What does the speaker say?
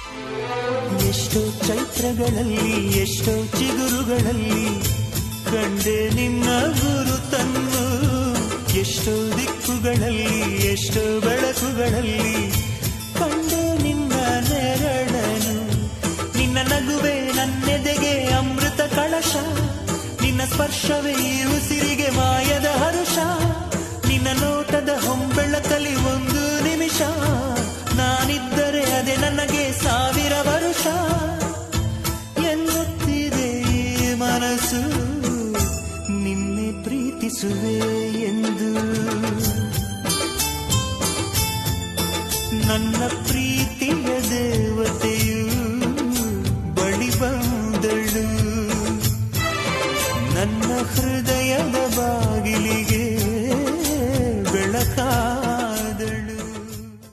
ಎಷ್ಟೋ ಚೈತ್ರಗಳಲ್ಲಿ ಎಷ್ಟೋ ಚಿಗುರುಗಳಲ್ಲಿ ಕಂಡೆ ನಿನ್ನ ಗುರುತನ್ನು ಎಷ್ಟೋ ದಿಕ್ಕುಗಳಲ್ಲಿ ಎಷ್ಟೋ ಬೆಳಕುಗಳಲ್ಲಿ ಕಂಡೆ ನಿನ್ನ ನೆರಳನು ನಿನ್ನ ನಗುವೆ ನನ್ನೆದೆಗೆ ಅಮೃತ ಕಳಶ ನಿನ್ನ ಸ್ಪರ್ಶವೇ ಈ ಉಸಿರಿಗೆ ಮಾಯದ ಹರುಷ ನಿನ್ನ ನೋಟದ ಹೊಂಬೆಳಕಲಿ ಒಂದು ನಿಮಿಷ ನಾನಿದ್ದರೆ ಅದೇ ನನಗೆ ಸಾವಿರ ವರುಷ ಎನ್ನುತ್ತಿದೆ ಈ ಮನಸ್ಸು ನಿನ್ನೆ ಪ್ರೀತಿಸುವೆ ಎಂದು ನನ್ನ ಪ್ರೀತಿಯ ದೇವತೆಯು ಬಳಿ ಬಂದಳು ನನ್ನ ಹೃದಯದ ಬಾ